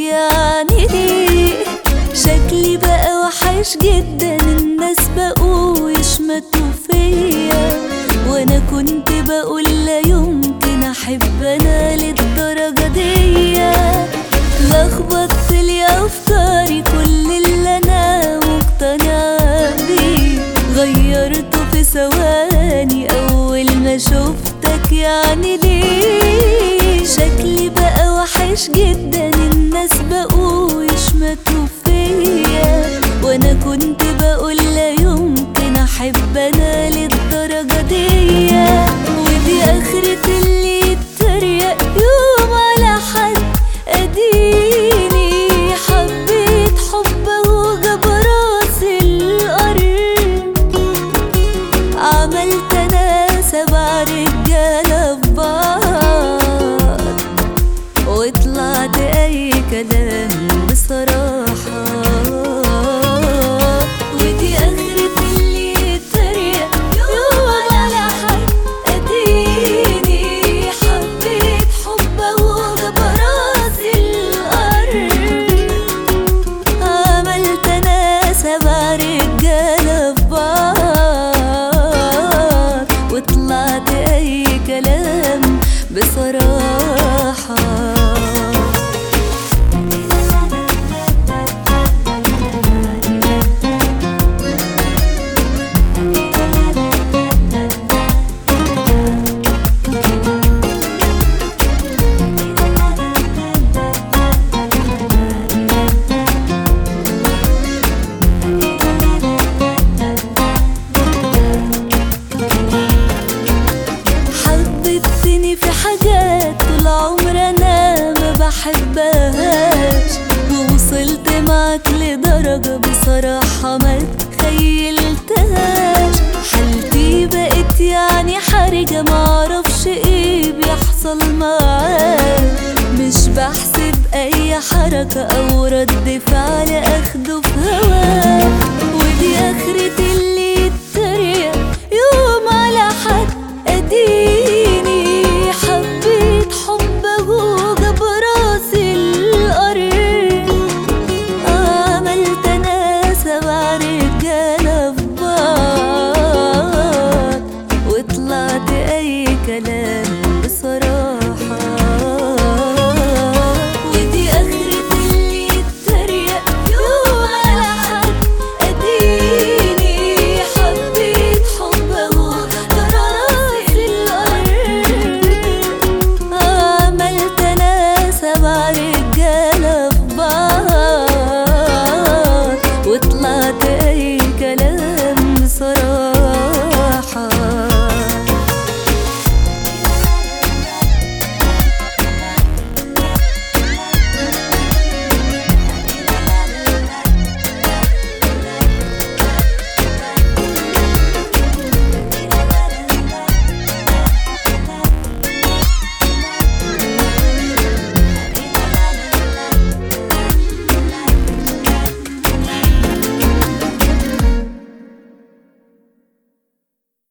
يعني ليه شكلي بقى وحش جدا الناس بقوا يشمتوا فيا وانا كنت بقول لا يمكن احب انا للدرجة دي لخبطت لي افكاري كل اللي انا مقتنعة بيه غيرته في ثواني اول ما شفتك يعني ليه شكلي بقى وحش جدا الناس بقوا يشمتوا فيا وانا كنت بقول لا يمكن احب انا للدرجة دي ودي اخرة اللي يتريق يوم على حد اديني حبيت حبه وجاب راس الارض عملت انا سبع رجاله في بعض وطلعت اي كلام بصراحه ودي اخرة اللي يتريق يوم على حد اديني حبيت حبه وجاب راس الارض عملت انا سبع رجاله في بعض وطلعت اي كلام بصراحه حببتني في حاجات طول عمر انا ما بحبهاش ووصلت معاك لدرجة بصراحة ما تخيلتهاش حالتي بقت يعني حرجة معرفش ايه بيحصل معاك مش بحسب اي حركة او رد فعل اخده في هواك ودي اخرة